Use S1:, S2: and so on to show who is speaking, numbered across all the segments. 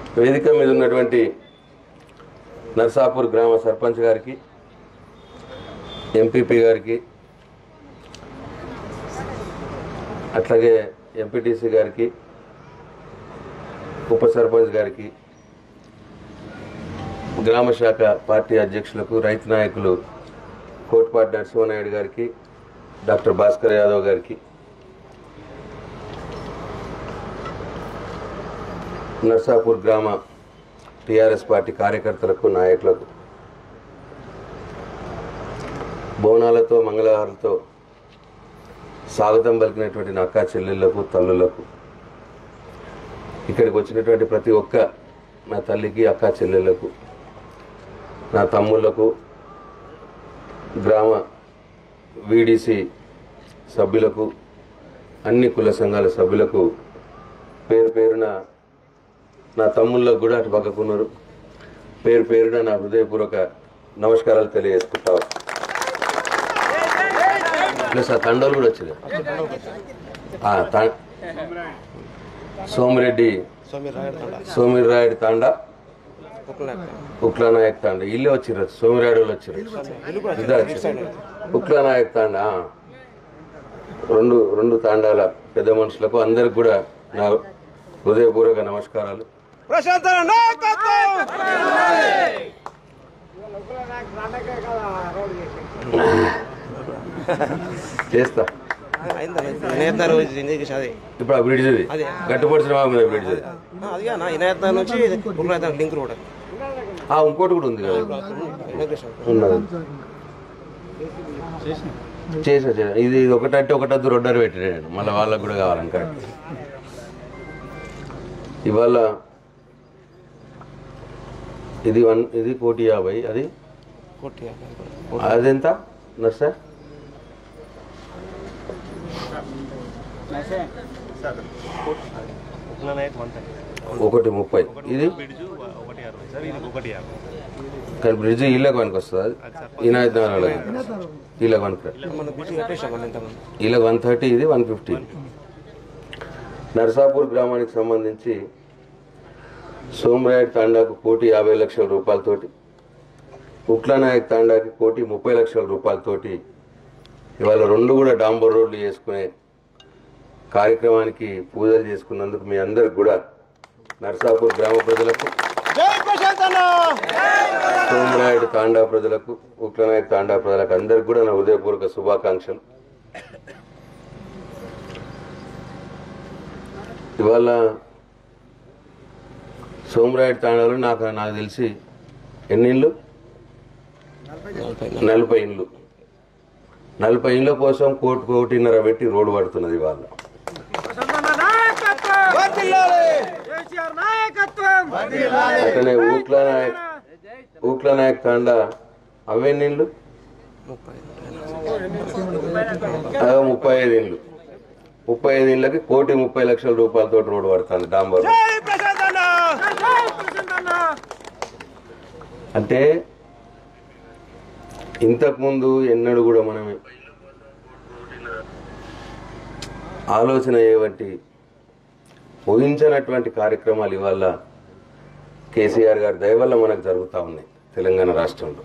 S1: వేదిక మీద ఉన్నటువంటి నర్సాపూర్ గ్రామ సర్పంచ్ గారికి ఎంపీపీ గారికి అట్లాగే ఎంపీటీసీ గారికి ఉప సర్పంచ్ గారికి గ్రామ శాఖ పార్టీ అధ్యక్షులకు రైతు నాయకులు కోట్పాటి నరసింహనాయుడు గారికి డాక్టర్ భాస్కర్ యాదవ్ గారికి నర్సాపూర్ గ్రామ టిఆర్ఎస్ పార్టీ కార్యకర్తలకు నాయకులకు బోనాలతో మంగళహారాలతో స్వాగతం పలికినటువంటి నా అక్క చెల్లెళ్లకు తల్లులకు ఇక్కడికి వచ్చినటువంటి ప్రతి ఒక్క నా తల్లికి అక్క చెల్లెళ్లకు నా తమ్ముళ్లకు గ్రామ వీడిసి సభ్యులకు అన్ని కుల సంఘాల సభ్యులకు పేరు పేరున నా తమ్ముళ్ళకు కూడా అటు పక్కకున్నారు పేరు పేరున నా హృదయపూర్వక నమస్కారాలు తెలియజేసుకుంటావు ప్లస్ ఆ తండోలు కూడా వచ్చింది ఆ, తా- సోమిరెడ్డి సోమిరెడ్డి రాయుడు తాండా ఉక్లానాయక్ తాండా ఇల్లే వచ్చిర్రు సోమిరాడు వాళ్ళు వచ్చిర్రు ఇద్దరు వచ్చిర్రు. ఉక్లానాయక్ తాండా ఆ. రెండు రెండు తాండాల పెద్ద మనుషులకు అందరికి కూడా నా హృదయపూర్వక నమస్కారాలు
S2: ప్రశాంత నాయకత్వం
S1: చేస్తా
S2: ఇనాయత్న రోజు జిందగీ షాది
S1: ఇప్పుడు ఆ బ్రిడ్జ్
S2: అదే.
S1: గట్టుపడిచిన మీద బ్రిడ్జ్
S2: అదిగా నా ఇనాయత్న నుంచి ఉగ్రత లింక్ రోడ్
S1: ఆ ఇంకోటి కూడా ఉంది కదా
S2: ఇనాగ్రేషన్
S1: ఉన్నది చేసా చేసా ఇది ఇది ఒకటంటే ఒకటద్దు రెండరు పెట్టాడు మళ్ళీ వాళ్ళకు కూడా కావాలని కరెక్ట్ ఇవాళ ఇది వన్ ఇది కోటి యాభై అది
S2: కోటి
S1: అదెంత నర్సా ఒకటి ముప్పై ఇది కానీ బ్రిడ్జ్ ఇళ్ళకి పనికి వస్తుంది ఈయన ఇళ్ళకి పనికి
S2: మన బిజీ కట్టేసాం మన ఇంతమంది
S1: ఇలా వన్ థర్టీ ఇది వన్ ఫిఫ్టీ నర్సాపూర్ గ్రామానికి సంబంధించి సోమరాయుడు తాండాకు కోటి యాభై లక్షల రూపాయలతోటి ఉక్లానాయక్ తాండాకి కోటి ముప్పై లక్షల రూపాయలతోటి ఇవాళ రెండు కూడా డాంబర్ రోడ్లు చేసుకునే కార్యక్రమానికి పూజలు చేసుకున్నందుకు మీ అందరికి కూడా నర్సాపూర్ గ్రామ ప్రజలకు
S2: జై ప్రశాంత్ అన్న
S1: సోమరాయుడు తాండా ప్రజలకు ఉక్లనాయక్ తాండా ప్రజలకు అందరికి కూడా నా హృదయపూర్వక శుభాకాంక్షలు ఇవాళ సోమరాయుడు తాండాలో నాకు నాకు తెలిసి ఎన్ని ఇళ్ళు నలభై ఇండ్లు నలభై ఇండ్ల కోసం కోటి కోటిన్నర పెట్టి రోడ్డు పడుతున్నది ఇవాళ అట్లనే ఊట్ల నాయక్ ఊట్ల నాయక్ తాండా అవెన్ని ఇండ్లు
S2: ముప్పై
S1: అదో ముప్పై ఐదు ఇండ్లు ముప్పై ఐదు ఇండ్లకి కోటి ముప్పై లక్షల రూపాయలతో రోడ్డు పడుతుంది డాంబర్ రోడ్.
S2: జై ప్రశాంత్ అన్న
S1: అంటే ఇంతకుముందు ఎన్నడూ కూడా మనం ఆలోచన ఏవంటి ఊహించినటువంటి కార్యక్రమాలు ఇవాళ కేసీఆర్ గారి దయ వల్ల మనకు జరుగుతూ ఉన్నాయి తెలంగాణ రాష్ట్రంలో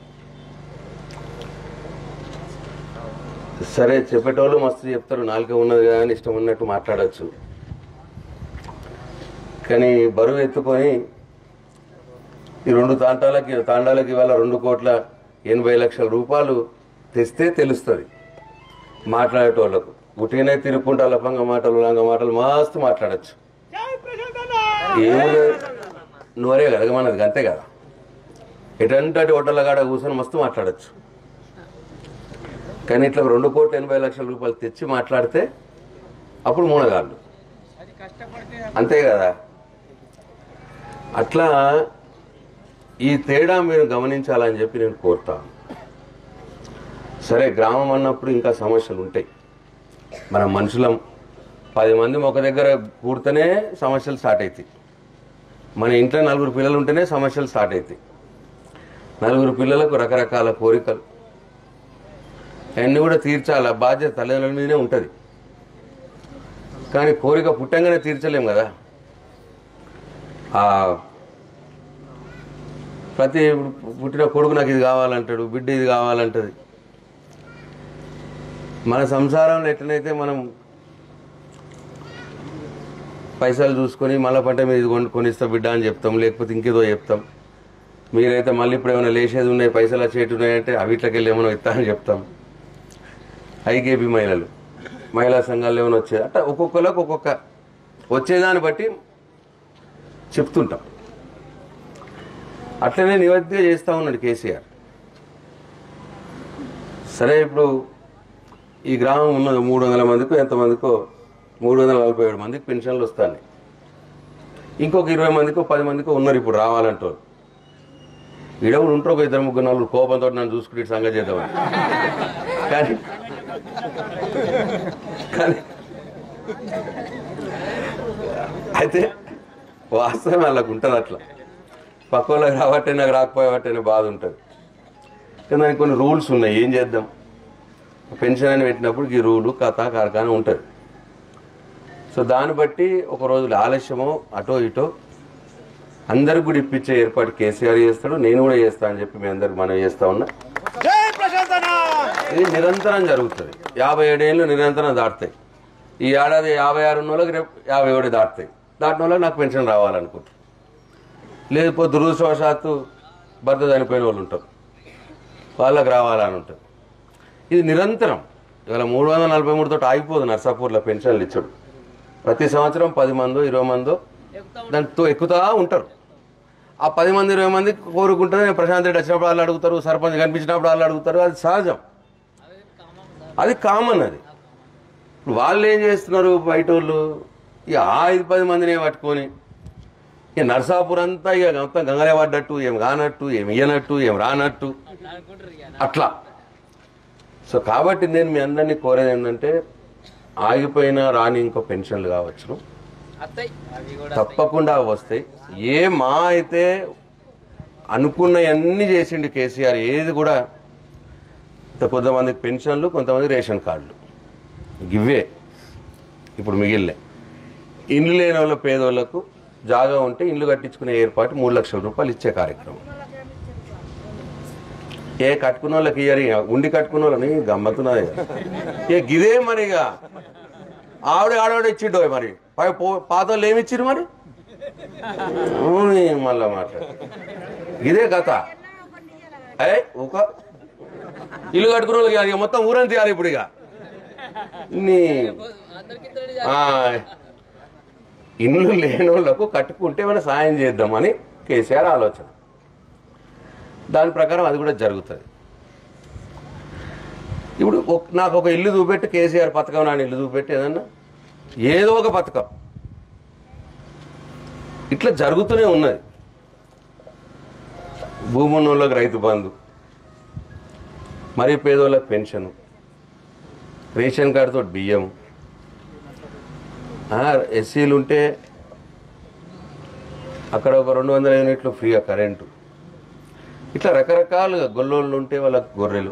S1: సరే చెప్పేటోళ్ళు మస్తు చెప్తారు నాలుక ఉన్నది కదా అని ఇష్టం ఉన్నట్టు మాట్లాడచ్చు కానీ బరువు ఎత్తుకొని ఈ రెండు తాండాలకి తాండాలకి ఇవాళ రెండు కోట్ల ఎనభై లక్షల రూపాయలు తెస్తే తెలుస్తుంది మాట్లాడేటోళ్ళకు ఉట్టిగానే తిరుక్కుంటా లఫంగ మాటలు లంగ మాటలు మస్తు మాట్లాడచ్చు ఏముంది నోరే కదా మనది అంతే కదా ఎటంటి హోటళ్ళ కాడ కూర్చొని మస్తు మాట్లాడచ్చు కానీ ఇట్లా రెండు కోట్ల ఎనభై లక్షల రూపాయలు తెచ్చి మాట్లాడితే అప్పుడు మూనగాళ్ళు అంతే కదా అట్లా ఈ తేడా మీరు గమనించాలని చెప్పి నేను కోరుతాను సరే గ్రామం అన్నప్పుడు ఇంకా సమస్యలు ఉంటాయి మన మనుషులం పది మంది ఒక దగ్గర కూడితేనే సమస్యలు స్టార్ట్ అవుతాయి మన ఇంట్లో నలుగురు పిల్లలు ఉంటేనే సమస్యలు స్టార్ట్ అవుతాయి నలుగురు పిల్లలకు రకరకాల కోరికలు అన్నీ కూడా తీర్చాలి ఆ బాధ్యత తల్లిదండ్రుల మీదనే ఉంటుంది కానీ కోరిక పుట్టంగానే తీర్చలేం కదా ఆ ప్రతి పుట్టిన కొడుకు నాకు ఇది కావాలంటాడు బిడ్డ ఇది కావాలంటది మన సంసారంలో ఎట్లనైతే మనం పైసలు చూసుకొని మళ్ళీ పంట మీద ఇది కొను కొనిస్తా బిడ్డ అని చెప్తాం లేకపోతే ఇంకేదో చెప్తాం మీరైతే మళ్ళీ ఇప్పుడు ఏమైనా లేచేది ఉన్నాయి పైసలు వచ్చేటి ఉన్నాయంటే అవిట్లకి వెళ్ళి ఏమైనా ఇస్తా అని చెప్తాం ఐకేపీ మహిళలు మహిళా సంఘాలు ఏమైనా వచ్చేది అట్లా ఒక్కొక్కరికి ఒక్కొక్క వచ్చేదాన్ని బట్టి చెప్తుంటాం అట్లనే నివృత్తిగా చేస్తూ ఉన్నాడు కేసీఆర్ సరే ఇప్పుడు ఈ గ్రామం ఉన్నది మూడు వందల మందికో ఎంతమందికో మూడు వందల నలభై ఏడు మందికి పెన్షన్లు వస్తాయి ఇంకొక ఇరవై మందికో పది మందికో ఉన్నారు ఇప్పుడు రావాలంటారు ఈడ కూడా ఉంటారు ఒక ఇద్దరు ముగ్గురు నలుగురు కోపంతో నన్ను చూసుకుంటే ఇటు సంగతి చేద్దామని కానీ కానీ అయితే వాస్తవం వాళ్ళకు ఉంటుంది అట్లా పక్క వాళ్ళకి రాబట్టే నాకు రాకపోయేవాటే అనే బాధ ఉంటుంది కానీ దానికి కొన్ని రూల్స్ ఉన్నాయి ఏం చేద్దాం పెన్షన్ అని పెట్టినప్పుడు ఈ రూలు కథ కార్ఖాన ఉంటుంది సో దాన్ని బట్టి ఒక రోజు ఆలస్యమో అటో ఇటో అందరికి కూడా ఇప్పించే ఏర్పాటు కేసీఆర్ చేస్తాడు నేను కూడా చేస్తా అని చెప్పి మీ అందరికి మనం చేస్తా ఉన్నా
S2: జై ప్రశాంత్ అన్న
S1: ఇది నిరంతరం జరుగుతుంది యాభై ఏడేళ్ళు నిరంతరం దాటుతాయి ఈ ఏడాది యాభై ఆరు ఉన్న వాళ్ళకి రేపు యాభై ఏడు దాటుతాయి దాటిన వాళ్ళకి నాకు పెన్షన్ రావాలనుకుంటారు లేకపోతే దురదృష్టవశాత్తు భర్త చనిపోయిన వాళ్ళు ఉంటారు వాళ్ళకి రావాలని ఉంటుంది ఇది నిరంతరం ఇవాళ మూడు వందల నలభై మూడు తోటి ఆగిపోదు నర్సాపూర్లో పెన్షన్లు ఇచ్చాడు ప్రతి సంవత్సరం పది మందో ఇరవై మందో దాంతో ఎక్కుతా ఉంటారు ఆ పది మంది ఇరవై మంది కోరుకుంటే ప్రశాంత్ రెడ్డి వచ్చినప్పుడు వాళ్ళు అడుగుతారు సర్పంచ్ కనిపించినప్పుడు వాళ్ళు అడుగుతారు అది సహజం అది కామన్ అది ఇప్పుడు వాళ్ళు ఏం చేస్తున్నారు బయట వాళ్ళు ఇక ఆ ఐదు పది మందినే పట్టుకొని ఇక నర్సాపూర్ అంతా ఇక మొత్తం గంగలే పడ్డట్టు ఏం కానట్టు ఏం ఇయ్యనట్టు ఏం రానట్టు అట్లా సో కాబట్టి నేను మీ అందరినీ కోరేది ఏంటంటే ఆగిపోయిన రాని ఇంకో పెన్షన్లు కావచ్చును తప్పకుండా వస్తాయి ఏ మా అయితే అనుకున్నవన్నీ చేసిండు కేసీఆర్ ఏది కూడా ఇంత కొంతమందికి పెన్షన్లు కొంతమంది రేషన్ కార్డులు గివ్వే ఇప్పుడు మిగిలిన ఇండ్లు లేని వాళ్ళ పేదోళ్లకు జాగా ఉంటే ఇండ్లు కట్టించుకునే ఏర్పాటు మూడు లక్షల రూపాయలు ఇచ్చే కార్యక్రమం ఏ కట్టుకున్న వాళ్ళకి ఇయ్యరు ఇక. ఉండి కట్టుకున్న వాళ్ళని గమ్మతున్నది ఏ గిదే మరి ఇక ఆవిడ ఆడవాడ ఇచ్చిండో మరి పై- పో- పాత వాళ్ళు ఏమి ఇచ్చిరు మరి ఊని మళ్ళా మాట్లాడు ఇదే కథ ఏ ఊక ఇల్లు కట్టుకున్న వాళ్ళకి ఇక మొత్తం ఊరని తీయాలి ఇప్పుడు ఇక నీ ఆ, ఇల్లు లేని వాళ్ళకు కట్టుకుంటే ఏమైనా సాయం చేద్దామని కేసీఆర్ ఆలోచన దాని ప్రకారం అది కూడా జరుగుతుంది ఇప్పుడు ఒక- నాకు ఒక ఇల్లు చూపెట్టి కేసీఆర్ పథకం నాని ఇల్లు చూపెట్టి ఏదన్నా ఏదో ఒక పథకం ఇట్లా జరుగుతూనే ఉన్నది భూమి ఉన్న వాళ్ళకి రైతు బంధు మరి పేదోళ్ళకి పెన్షను రేషన్ కార్డుతో బియ్యం ఎస్సీలు ఉంటే అక్కడ ఒక రెండు వందల యూనిట్లు ఫ్రీగా కరెంటు ఇట్లా రకరకాలుగా గొల్లోళ్ళు ఉంటే వాళ్ళకి గొర్రెలు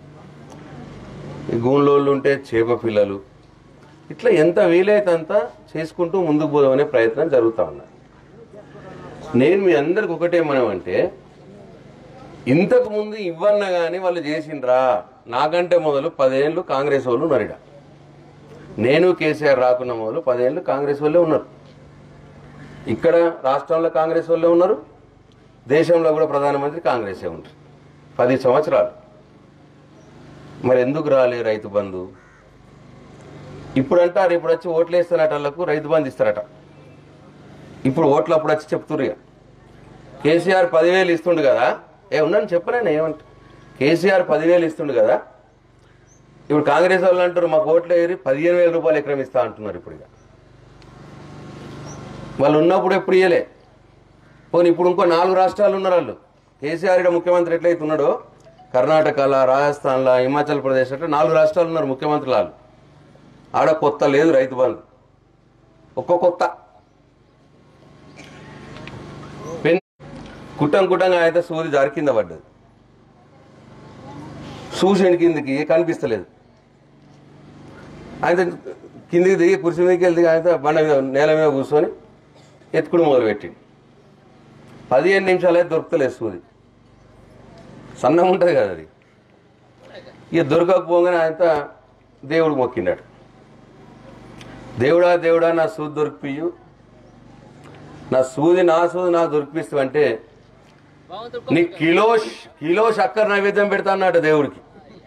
S1: ఈ గూంలోళ్ళు ఉంటే చేప పిల్లలు ఇట్లా ఎంత వీలైతే అంత చేసుకుంటూ ముందుకు పోదామనే ప్రయత్నం జరుగుతూ ఉన్నది నేను మీ అందరికి ఒకటే మనమంటే ఇంతకు ముందు ఇవ్వన్నా కానీ వాళ్ళు చేసిండ్రా నాకంటే మొదలు పదేళ్ళు కాంగ్రెస్ వాళ్ళు ఉన్నారు ఈడ. నేను కేసీఆర్ రాకున్న మొదలు పదేళ్ళు కాంగ్రెస్ వాళ్ళే ఉన్నారు ఇక్కడ రాష్ట్రంలో కాంగ్రెస్ వాళ్ళే ఉన్నారు దేశంలో కూడా ప్రధానమంత్రి కాంగ్రెసే ఉంటారు పది సంవత్సరాలు మరి ఎందుకు రాలే రైతు బంధు ఇప్పుడు అంటారు ఇప్పుడు వచ్చి ఓట్లు వేస్తారట వాళ్ళకు రైతు బంధు ఇస్తారట ఇప్పుడు ఓట్లు అప్పుడు వచ్చి చెప్తుర్రు ఇక కేసీఆర్ పదివేలు ఇస్తుండు కదా ఏ ఉన్నాను చెప్పలేను ఏమంట కేసీఆర్ పదివేలు ఇస్తుండు కదా ఇప్పుడు కాంగ్రెస్ వాళ్ళు అంటారు మాకు ఓట్లు వేరి పదిహేను వేల రూపాయలు ఎకరం ఇస్తా అంటున్నారు ఇప్పుడు ఇక వాళ్ళు ఉన్నప్పుడు ఎప్పుడు ఇయ్యలే పోనీ ఇప్పుడు ఇంకో నాలుగు రాష్ట్రాలు ఉన్నారు వాళ్ళు కేసీఆర్ ఈడ ముఖ్యమంత్రి ఎట్లయితే ఉన్నాడో కర్ణాటకలా రాజస్థాన్లా హిమాచల్ ప్రదేశ్ అట్లా నాలుగు రాష్ట్రాలు ఉన్నారు ముఖ్యమంత్రులు వాళ్ళు ఆడ కొత్త లేదు రైతు బంధు ఒక్క కొత్త పెన్ కుట్టం కుట్టంగా అయితే సూది జారి కింద పడ్డది చూసాడు కిందికి కనిపిస్తలేదు ఆయన కిందికి దిగి కుర్చీ మీదకి వెళ్ళి ఆయన బండ మీద నేల మీద కూర్చొని ఎత్తుకుడు మొదలుపెట్టి పదిహేను నిమిషాలు అయితే దొరుకుతలేదు సూది సన్నం ఉంటుంది కదా అది ఇక దొరకకపోగానే ఆయన దేవుడు మొక్కిండాడు దేవుడా దేవుడా నా సూది దొరికిపియు నా సూది నా సూది నాకు దొరికిపిస్తావంటే నీ కిలో కిలో చక్కెర నైవేద్యం పెడతా అన్నట్టు దేవుడికి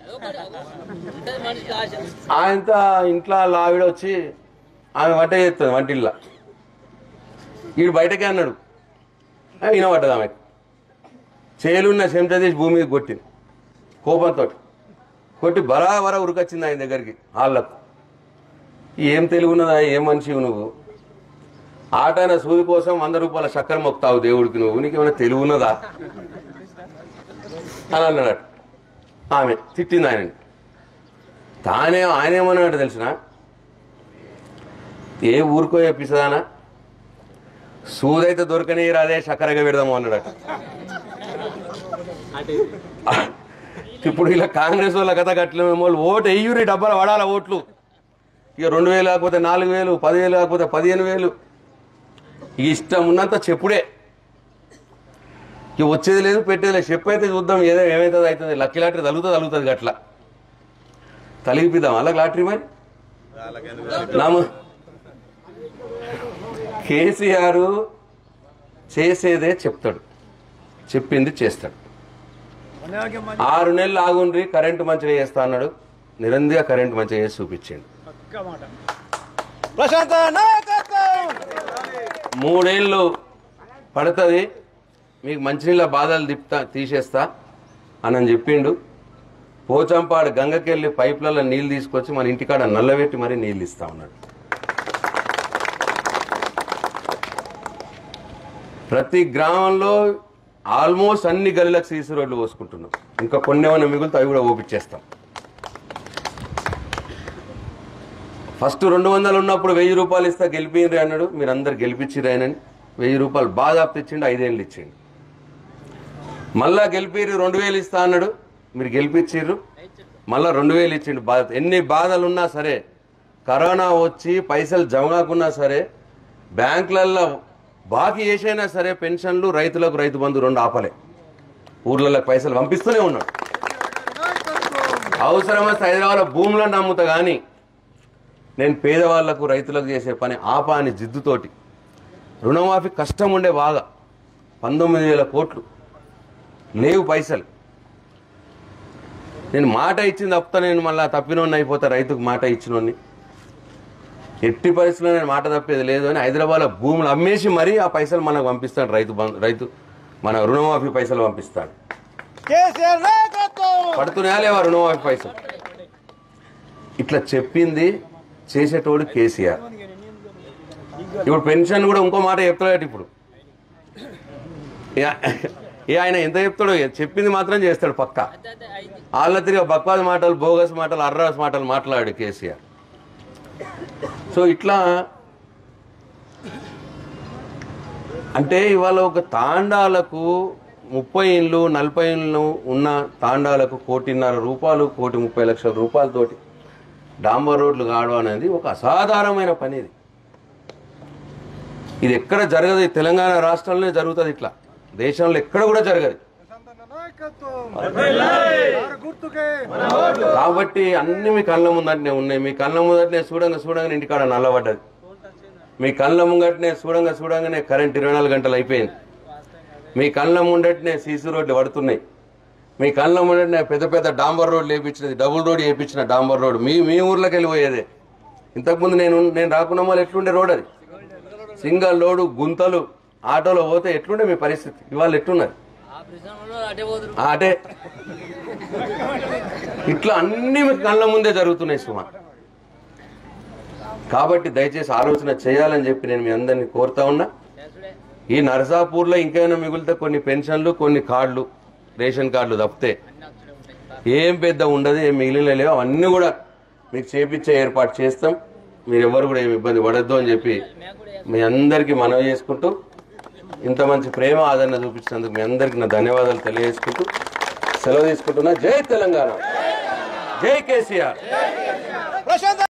S1: ఆయనతో ఇంట్లో వాళ్ళ ఆవిడ వచ్చి ఆమె వంట చేస్తుంది వంటిల్లా వీడు బయటకే అన్నాడు ఆ, వినబడ్డది ఆమె చేలున్న చెంచా తీసి భూమి మీద కొట్టింది కోపంతో కొట్టి బరాబరా ఉరికొచ్చింది ఆయన దగ్గరికి వాళ్ళకు ఏం తెలుగున్నదా ఏం మనిషి నువ్వు ఆటైన సూది కోసం వంద రూపాయల చక్కెర మొక్తావు దేవుడికి నువ్వు నీకేమైనా తెలుగున్నదా అని అన్నాడు ఆమె తిట్టింది ఆయనని తానే ఆయన ఏమన్నాడు తెలిసిన ఏ ఊరుకో పిసదానా సూదైతే దొరకని రాదే చక్కరగా పెడదాము అన్నాడట ఇప్పుడు ఇలా కాంగ్రెస్ వాళ్ళ కథ కట్టలేమేమో ఓటు వెయ్యూరి డబ్బాలు పడాల ఓట్లు ఇక రెండు వేలు కాకపోతే నాలుగు వేలు పదివేలు కాకపోతే పదిహేను వేలు ఇక ఇష్టం ఉన్నంత చెప్పుడే ఇక వచ్చేది లేదు పెట్టేది లేదు చెప్పు అయితే చూద్దాం ఏదో ఏమవుతుంది అవుతుంది లక్కీ లాటరీ తలుగుతుంది తలుగుతుంది గట్ల తలిగిపిద్దాం అలాగ లాటరీ మరి నామ కేసీఆర్ చేసేదే చెప్తాడు చెప్పింది చేస్తాడు ఆరు నెలలు ఆగుండ్రి కరెంటు మంచిగా చేస్తా అన్నాడు నిరంతరంగా కరెంటు మంచిగా చేసి చూపించండి
S2: ప్రశాంత నాయకత్వం
S1: మూడేళ్ళు పడుతుంది మీకు మంచినీళ్ళ బాధలు తిప్పుతా తీసేస్తా అని చెప్పిండు పోచంపాడు గంగకెళ్ళి పైప్లలో నీళ్ళు తీసుకొచ్చి మన ఇంటికాడ నల్లబెట్టి మరీ నీళ్ళు ఇస్తా ఉన్నాడు ప్రతి గ్రామంలో ఆల్మోస్ట్ అన్ని గల్లీలకు సీసీ రోడ్లు పోసుకుంటున్నాం ఇంకా కొన్ని ఏమైనా మిగులుతో అవి కూడా ఓపించేస్తాం ఫస్ట్ రెండు వందలు ఉన్నప్పుడు వెయ్యి రూపాయలు ఇస్తా గెలిపిండ్రి అన్నాడు మీరు అందరు గెలిపించిర్రు ఆయనని వెయ్యి రూపాయలు బాధాప్తి ఇచ్చిండు ఐదేళ్ళు ఇచ్చిండు మళ్ళా గెలిపిర్రు రెండు వేలు ఇస్తా అన్నాడు మీరు గెలిపించిర్రు మళ్ళా రెండు వేలు ఇచ్చిండు బాధ ఎన్ని బాధలు ఉన్నా సరే కరోనా వచ్చి పైసలు జమ కాకున్నా సరే బ్యాంకులల్లో బాకీ వేసైనా సరే పెన్షన్లు రైతులకు రైతు బంధు రెండు ఆపలే ఊర్లలో పైసలు పంపిస్తూనే ఉన్నాడు అవసరమైతే హైదరాబాద్ భూములను నమ్ముతా కానీ నేను పేదవాళ్లకు రైతులకు చేసే పని ఆపా అని జిద్దుతోటి రుణమాఫీ కష్టం ఉండే బాగా పంతొమ్మిది వేల కోట్లు లేవు పైసలు నేను మాట ఇచ్చింది తప్పుతా నేను మళ్ళీ తప్పినోడిని అయిపోతా రైతుకు మాట ఇచ్చినోడిని ఎట్టి పరిస్థితుల్లో నేను మాట తప్పేది లేదు అని హైదరాబాద్లో భూములు అమ్మేసి మరీ ఆ పైసలు మనకు పంపిస్తాడు రైతు బం- రైతు మన రుణమాఫీ పైసలు పంపిస్తాడు
S2: కేసీఆర్ నాయకత్వం
S1: పడుతున్నాయా లేవా రుణమాఫీ పైసలు ఇట్లా చెప్పింది చేసేటోడు కేసీఆర్ ఇప్పుడు పెన్షన్ కూడా ఇంకో మాట చెప్తాడు ఇప్పుడు ఏ- ఏ ఆయన ఎంత చెప్తాడో చెప్పింది మాత్రం చేస్తాడు పక్క వాళ్ళ తిరిగి బక్వాస్ మాటలు బోగస్ మాటలు అర్రాస్ మాటలు మాట్లాడు కేసీఆర్ సో ఇట్లా అంటే ఇవాళ ఒక తాండాలకు ముప్పై ఇండ్లు నలభై ఇండ్లు ఉన్న తాండాలకు కోటిన్నర రూపాయలు కోటి ముప్పై లక్షల రూపాయలతోటి డాంబర్ రోడ్లు కావడం అనేది ఒక అసాధారణమైన పని ఇది ఇది ఎక్కడ జరగదు ఈ తెలంగాణ రాష్ట్రంలోనే జరుగుతుంది ఇట్లా దేశంలో ఎక్కడ కూడా జరగదు
S2: గుర్తుకే
S1: కాబట్టి అన్ని మీ కళ్ళ ముందటనే ఉన్నాయి మీ కళ్ళ ముందటనే చూడంగా చూడంగానే ఇంటికాడ నల్లబడ్డది మీ కళ్ళ ముంగటనే చూడంగా చూడంగానే కరెంట్ ఇరవై నాలుగు గంటలు అయిపోయింది మీ కళ్ళ ముందటనే సీసీ రోడ్లు పడుతున్నాయి మీ కళ్ళ ముందటనే పెద్ద పెద్ద డాంబర్ రోడ్లు వేయించినది డబుల్ రోడ్ వేయించిన డాంబర్ రోడ్ మీ మీ ఊర్లోకి వెళ్ళి పోయేదే ఇంతకుముందు నేను నేను రాకున్న వాళ్ళు ఎట్లుండే రోడ్ అది సింగల్ లోడు గుంతలు ఆటోలో పోతే ఎట్లుండే మీ పరిస్థితి ఇవాళ ఎట్లున్నది ఆ, అటే ఇట్లా అన్ని మీ కళ్ళ ముందే జరుగుతున్నాయి సుమా కాబట్టి దయచేసి ఆలోచన చేయాలని చెప్పి నేను మీ అందరినీ కోరుతా ఉన్నా ఈ నరసాపూర్లో ఇంకైనా మిగిలితే కొన్ని పెన్షన్లు కొన్ని కార్డులు రేషన్ కార్డులు తప్పితే ఏం పెద్ద ఉండదు ఏం మిగిలిన లేవు అవన్నీ కూడా మీకు చేపించే ఏర్పాటు చేస్తాం మీరు ఎవరు కూడా ఏమి ఇబ్బంది పడద్దు అని చెప్పి మీ అందరికీ మనవి చేసుకుంటూ ఇంత మంచి ప్రేమ ఆదరణ చూపించినందుకు మీ అందరికీ నా ధన్యవాదాలు తెలియజేసుకుంటూ సెలవు తీసుకుంటున్నా జై తెలంగాణ జై కేసీఆర్
S2: ప్రశాంత